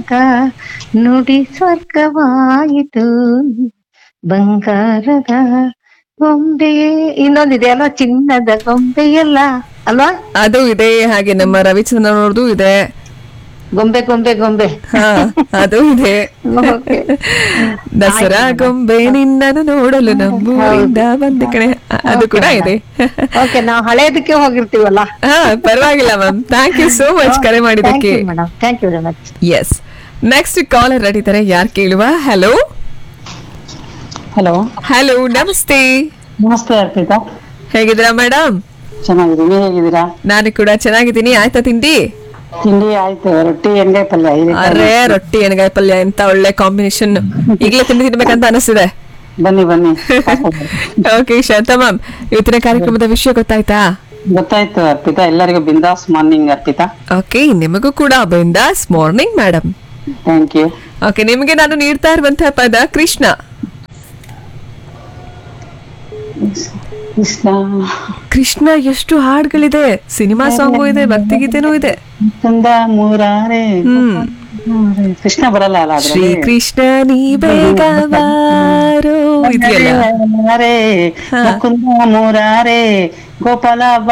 ತನಕ ನುಡಿ ಸ್ವರ್ಗವಾಯಿತು ಬಂಗಾರದ ಗೊಂಬೆಯೇ ಇನ್ನೊಂದಿದೆ ಅಲ್ವಾ ಚಿನ್ನದ ಗೊಂಬೆಯಲ್ಲ ಅಲ್ವಾ ಅದು ಇದೆ ಹಾಗೆ ನಮ್ಮ ರವಿಚಂದ್ರನ್ ಅವ್ರದ್ದು ಇದೆ ಗೊಂಬೆ ಗೊಂಬೆ ಗೊಂಬೆ ಹಾ ಅದು ಇದೆ Okay. ದಸರಾ ಗೊಂಬೆ ನಿನ್ನನ್ನು ನೋಡಲು ನಮ್ಮೂರಿಂದ ಬಂದೆ ಕಣೆ ಅ- ಅದು ಕೂಡ ಇದೆ ಓಕೆ ನಾವು ಹಳೇದಕ್ಕೆ ಹೋಗಿರ್ತೀವಲ್ಲ ಹಾ ಪರವಾಗಿಲ್ಲ ma'am thank you so much ಕರೆ ಮಾಡಿದ್ದಕ್ಕೆ madam thank you very much yes next caller ರೆಡಿದ್ದಾರೆ ಯಾರು ಕೇಳುವ ಹಲೋ ಹಲೋ ಹಲೋ ನಮಸ್ತೆ ನಮಸ್ತೆ ಅರ್ಪಿತಾ ಹೇಗಿದ್ದೀರಾ ಮೇಡಮ್ ಚೆನ್ನಾಗಿದ್ದೀನಿ ಹೇಗಿದ್ದೀರಾ ನಾನು ಕೂಡ ಚೆನ್ನಾಗಿದ್ದೀನಿ ಆಯ್ತಾ ತಿಂಡಿ ತಿಂಡಿ ಆಯ್ತು ರೊಟ್ಟಿ ಎಣ್ಗಾಯಿ ಪಲ್ಯ ಇದೆ ಅರೆ ರೊಟ್ಟಿ ಎಣ್ಗಾಯಿ ಪಲ್ಯ ಎಂತ ಒಳ್ಳೆ ಕಾಂಬಿನೇಷನ್ ಈಗಲೇ ತಿಂಡಿ ತಿನ್ಬೇಕಂತ ಅನಿಸ್ತಿದೆ ಬನ್ನಿ ಬನ್ನಿ ಓಕೆ ಶಾಂತ ಮ್ಯಾಮ್ ಇವತ್ತಿನ ಕಾರ್ಯಕ್ರಮದ ವಿಷಯ ಗೊತ್ತಾಯ್ತಾ ಗೊತ್ತಾಯ್ತು ಅರ್ಪಿತಾ ಎಲ್ಲರಿಗೂ ಬಿಂದಾಸ್ ಮಾರ್ನಿಂಗ್ ಅರ್ಪಿತಾ ಓಕೆ ನಿಮಗೂ ಕೂಡ ಬಿಂದಾಸ್ morning madam thank you okay ನಿಮಗೆ ನಾನು ನೀಡ್ತಾ ಇರುವಂತಹ ಪದ ಕೃಷ್ಣ ಕೃಷ್ಣ ಕೃಷ್ಣ ಎಷ್ಟು ಹಾಡುಗಳಿದೆ ಸಿನಿಮಾ ಸಾಂಗು ಇದೆ ಭಕ್ತಿಗೀತೆನೂ ಇದೆ ಚಂದ ಮೂರಾರೆ ಹ್ಮ್ ಕೃಷ್ಣ ಬರಲ್ಲ ಅಲ್ಲ ಶ್ರೀ ಅದ್ರಲ್ಲಿ ಕೃಷ್ಣ ನೀ ಬೇಗ ಬಾರೋ ಇದೆಯಲ್ಲ ಮೂರಾರೆ ಮುಕುಂದ ಮೂರಾರೆ ಗೋಪಾಲ